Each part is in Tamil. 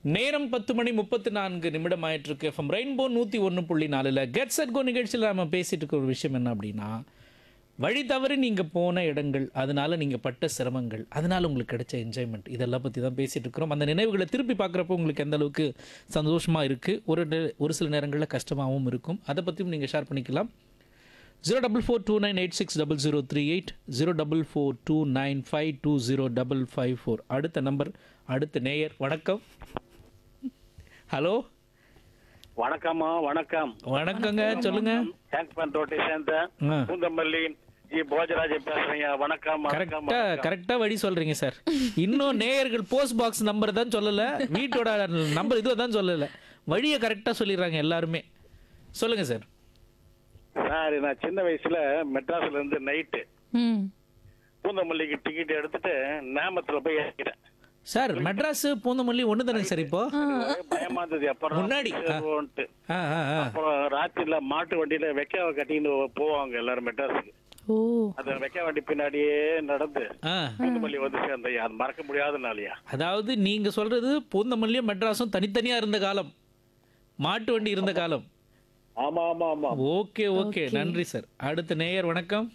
நேரம் பத்து மணி முப்பத்தி நான்கு நிமிடம் ஆயிட்டு இருக்கு எஃப்எம் ரெயின்போ நூற்றி ஒன்று புள்ளி நாலில் கெட் செட் கோ நிகழ்ச்சியில் நம்ம பேசிட்டு இருக்க ஒரு விஷயம் என்ன அப்படின்னா வழி தவறி நீங்கள் போன இடங்கள் அதனால நீங்கள் பட்ட சிரமங்கள் அதனால உங்களுக்கு கிடைச்ச என்ஜாய்மெண்ட் இதெல்லாம் பற்றி தான் பேசிட்டு இருக்கிறோம் அந்த நினைவுகளை திருப்பி பார்க்குறப்போ உங்களுக்கு எந்த அளவுக்கு சந்தோஷமாக இருக்குது ஒரு நே- ஒரு சில நேரங்களில் கஷ்டமாகவும் இருக்கும் அதை பற்றியும் நீங்கள் ஷேர் பண்ணிக்கலாம் zero double four two nine eight six double zero three eight zero double four two nine five two zero double five four அடுத்த நம்பர் அடுத்த நேயர் வணக்கம் ஹலோ வணக்கம்மா வணக்கம் வணக்கங்க சொல்லுங்க டேங்க் பண்ட் ரோட்டை சேர்ந்த ஆ. பூந்தமல்லி ஜி போஜராஜ் பேசுறீங்க வணக்கம் வணக்கம் கரெக்டா கரெக்டா வழி சொல்றீங்க சார் இன்னும் நேயர்கள் போஸ்ட் பாக்ஸ் நம்பர் தான் சொல்லல வீட்டோட நம்பர் இதுவை தான் சொல்லல வழியை கரெக்டா சொல்லிடுறாங்க எல்லாருமே சொல்லுங்க சார் சார் நான் சின்ன வயசுல மெட்ராஸ்ல இருந்து நைட்டு ம் பூந்தமல்லிக்கு டிக்கெட் எடுத்துட்டு நேமத்துல போய் இறங்கிட்டேன் சார் மெட்ராஸ் பூந்தமல்லி ஒன்று தானே சார் இப்போ ஒரே பயமா இருந்தது அப்புறம் முன்னாடி, ஆ. சேருவோன்ட்டு. ஆ ஆ ஆ அப்புறம் ராத்திரில மாட்டு வண்டியில வெக்காவை கட்டின்னு போவாங்க எல்லாரும் மெட்ராஸுக்கு ஓ அந்த வெக்க வண்டி பின்னாடியே நடந்து ஆ பூந்தமல்லி வந்து சேர்ந்தையா அது மறக்க முடியாத நாளையா அதாவது நீங்க சொல்றது பூந்தமல்லியும் மெட்ராஸும் தனித்தனியா இருந்த காலம் மாட்டு வண்டி இருந்த காலம் ஆமா ஆமா ஆமா ஓகே ஓகே நன்றி சார் அடுத்த நேயர் வணக்கம்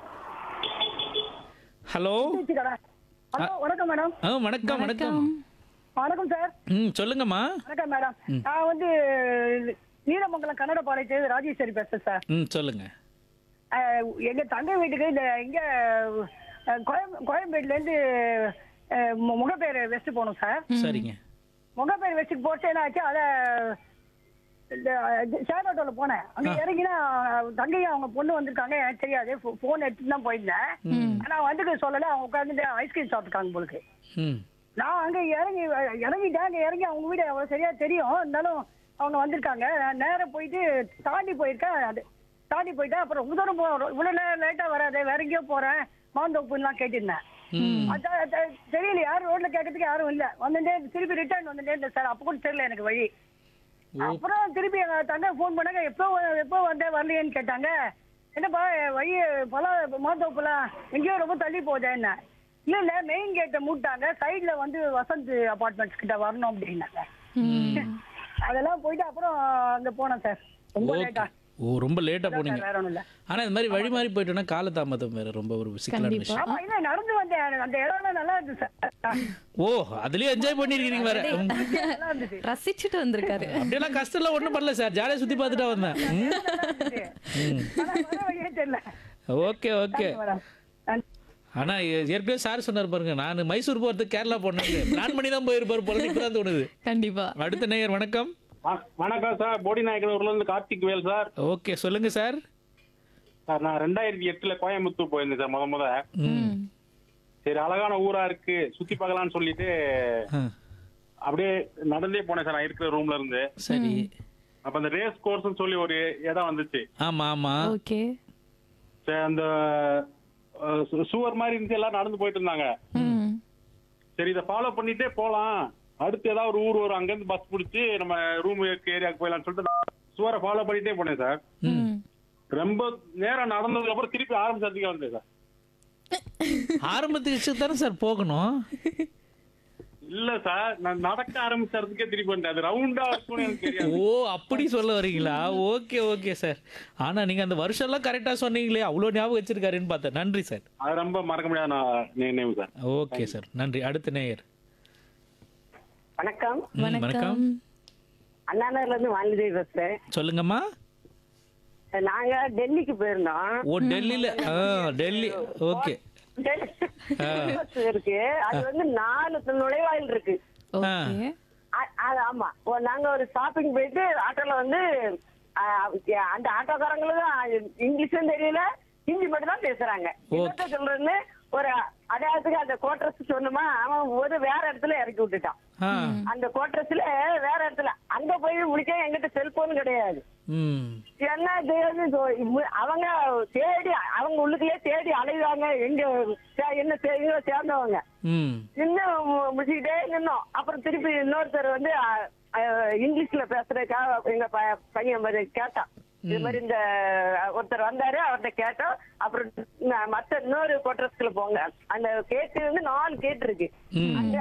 ஹலோ ஹலோ வணக்கம் மேடம் ஆ வணக்கம் வணக்கம் வணக்கம் சார் ம் சொல்லுங்கம்மா வணக்கம் மேடம் நான் வந்து நீலமங்கலம் கன்னட பாளையத்து ராஜேஸ்வரி பேசுறேன் சார் ம் சொல்லுங்க அஹ், எங்க தங்கை வீட்டுக்கு இந்த இங்க அஹ், கோயம் கோயம்பேடுல இருந்து அஹ், மு- முகப்பேர் வெஸ்ட் போகணும் சார் சரிங்க முகப்பேர் வெஸ்ட்டுக்கு போட்டு என்ன ஆச்சு அதை இந்த ஷேர் ஆட்டோல போனேன் அங்க இறங்கினா தங்கையும் அவங்க பொண்ணு வந்திருக்காங்க எனக்கு தெரியாது போன் எடுத்துட்டு தான் போயிருந்தேன் ஆனா வந்துட்டு சொல்லல அவங்க உட்கார்ந்துட்டு ஐஸ்கிரீம் சாப்பிட்டுருக்காங்க போலுக்கு ம் நான் அங்க இறங்கி இறங்கிட்டேன் அங்க இறங்கி அவங்க வீடு அவ்வளவு சரியா தெரியும் இருந்தாலும் அவங்க வந்திருக்காங்க நான் நேரா போயிட்டு தாண்டி போயிருக்கேன் அது தாண்டி போயிட்டேன் அப்புறம் ரொம்ப தூரம் போ இவ்வளவு நேரம் லேட்டா வராது வேற எங்கேயோ போறேன் மாந்தோப்புலாம் கேட்டிருந்தேன் அதான் அதான் தெரியல யாரும் ரோட்ல கேட்கறதுக்கு யாரும் இல்ல வந்துட்டே திருப்பி ரிட்டர்ன் வந்துட்டே இருந்தேன் சார் அப்ப கூட தெரியல எனக்கு வழி அப்புறம் திருப்பி எங்க தங்க ஃபோன் பண்ணாங்க எப்போ எப்போ வந்தேன் வரலையேன்னு கேட்டாங்க என்னப்பா வழி பல மாந்தோப்புலாம் எங்கேயோ ரொம்ப தள்ளி போகுதே என்ன இல்ல இல்ல மெயின் கேட்டை மூட்டாங்க சைடுல வந்து வசந்த் அபார்ட்மெண்ட்ஸ் கிட்ட வரணும் அப்படின்னாங்க அதெல்லாம் போயிட்டு அப்புறம் அங்க போனேன் சார் ரொம்ப ஓகே லேட்டா ஓ ரொம்ப லேட்டாக போனீங்க வேற ஒண்ணும் இல்ல ஆனா இந்த மாதிரி வழி மாறி போயிட்டோன்னா காலதாமதம் வேற ரொம்ப ஒரு சிக்கலான கண்டிப்பா. விஷயம் ஆமா இல்ல நடந்து வந்தேன் அந்த இடம்லாம் நல்லா இருந்துச்சு சார் ஓ அதுலயும் என்ஜாய் பண்ணிருக்கீங்க வேற ம். நல்லா இருந்துச்சு ரசிச்சுட்டு வந்திருக்காரு அப்படியெல்லாம் கஷ்டம்லாம் ஒண்ணும் பண்ணல சார் ஜாலியா சுத்தி பார்த்துட்டா வந்தேன் ம். நல்லா இருந்துச்சு ஆனா வர வழியே தெரியல ஓகே ஓகே மேடம் நன்றி. ஆனா ஏ- ஏற்கனவே சார் சொன்னார் பாருங்க நான் மைசூர் போறதுக்கு கேரளா போனேன் பிளான் பண்ணி தான் போயிருப்பாரு போல இப்பதான் தோணுது கண்டிப்பா அடுத்த நேயர் வணக்கம் வ- வணக்கம் சார் போடி நாயக்கனூர்ல இருந்து கார்த்திக் வேல் சார் ஓகே சொல்லுங்க சார் சார் நான் ரெண்டாயிரத்தி எட்டுல கோயம்புத்தூர் போயிருந்தேன் சார் முத முத ம் சரி அழகான ஊரா இருக்கு சுத்தி பார்க்கலாம்னு சொல்லிட்டு ஆ, அப்படியே நடந்தே போனேன் சார் நான் இருக்கிற ரூம்ல இருந்து சரி அப்ப அந்த ரேஸ் கோர்ஸ்னு சொல்லி ஒரு இடம் வந்துச்சு ஆமா ஆமா ஓகே சரி, அந்த அஹ், சு- சுவர் மாதிரி இருந்துச்சு எல்லாரும் நடந்து போயிட்டு இருந்தாங்க ம் சரி இதை ஃபாலோ பண்ணிட்டே போலாம் அடுத்து ஏதாவது ஒரு ஊர் வரும் அங்க இருந்து பஸ் பிடிச்சி நம்ம ரூம் ஏரியாவுக்கு போயிடலாம்னு சொல்லிட்டு நான் சுவரை ஃபாலோ பண்ணிட்டே போனேன் சார் ம் ரொம்ப நேரம் நடந்ததுக்கு அப்புறம் திருப்பி ஆரம்பிச்சதுக்கே வந்தேன் சார் ஆரம்பத்துக்கு தானே சார் போகணும் இல்ல சார் நான் நடக்க ஆரம்பிச்சதுக்கே திருப்பி வந்துட்டேன் அது ரவுண்டா இருக்கும்னு எனக்கு தெரியாது ஓ அப்படி சொல்ல வரீங்களா ஓகே ஓகே சார் ஆனா நீங்க அந்த வருஷம் எல்லாம் கரெக்டா சொன்னீங்களே அவ்வளவு ஞாபகம் வச்சிருக்காருன்னு பார்த்தேன் நன்றி சார் அது ரொம்ப மறக்க முடியாத நான் நினைவு சார் ஓகே சார் நன்றி அடுத்த நேயர் வணக்கம் ம், வணக்கம் அண்ணாநகர்ல இருந்து வாலிதேவி பேசுறேன் சொல்லுங்கம்மா நாங்க டெல்லிக்கு போயிருந்தோம் ஓ டெல்லியில ஆ டெல்லி ஓகே பஸ் இருக்கு அது வந்து நாலு நுழைவாயில் இருக்கு ஓகே அ- அது ஆமா ஓ, நாங்க ஒரு ஷாப்பிங் போயிட்டு ஆட்டோல வந்து அ, அந்த ஆட்டோக்காரங்களுக்கு இங்கிலீஷும் தெரியல ஹிந்தி மட்டும் தான் பேசுறாங்க என்னத்த சொல்றேன்னு ஒரு அடையாளத்துக்கு அந்த கோட்ரஸ் சொன்னோமா அவன் ஒரு வேற இடத்துல இறக்கி விட்டுட்டான் ஆ அந்த கோட்ரஸ்ல வேற இடத்துல அங்க போய் முடிக்க எங்கிட்ட செல்போன் கிடையாது ம் என்ன தெரியாது சொ- இம்மு- அவங்க தேடி அவங்க உள்ளுக்குள்ளே தேடி அலைவாங்க எங்க சே- என்ன சே- இவங்க சேர்ந்தவங்க ம் இன்னும் மு- முடிச்சுக்கிட்டே நின்னோம் அப்புறம் திருப்பி இன்னொருத்தர் வந்து அ, அ, இங்கிலீஷ்ல பேசுறதுக்காக எங்க ப- பையன் வந்து கேட்டான் இது மாதிரி இந்த ஒருத்தர் வந்தாரு அவர்கிட்ட கேட்டோம் அப்புறம் ந- மத்த இன்னொரு கோட்ரஸ்குள்ள போங்க அந்த கேட்டு வந்து நாலு கேட்டு இருக்கு ம். அந்த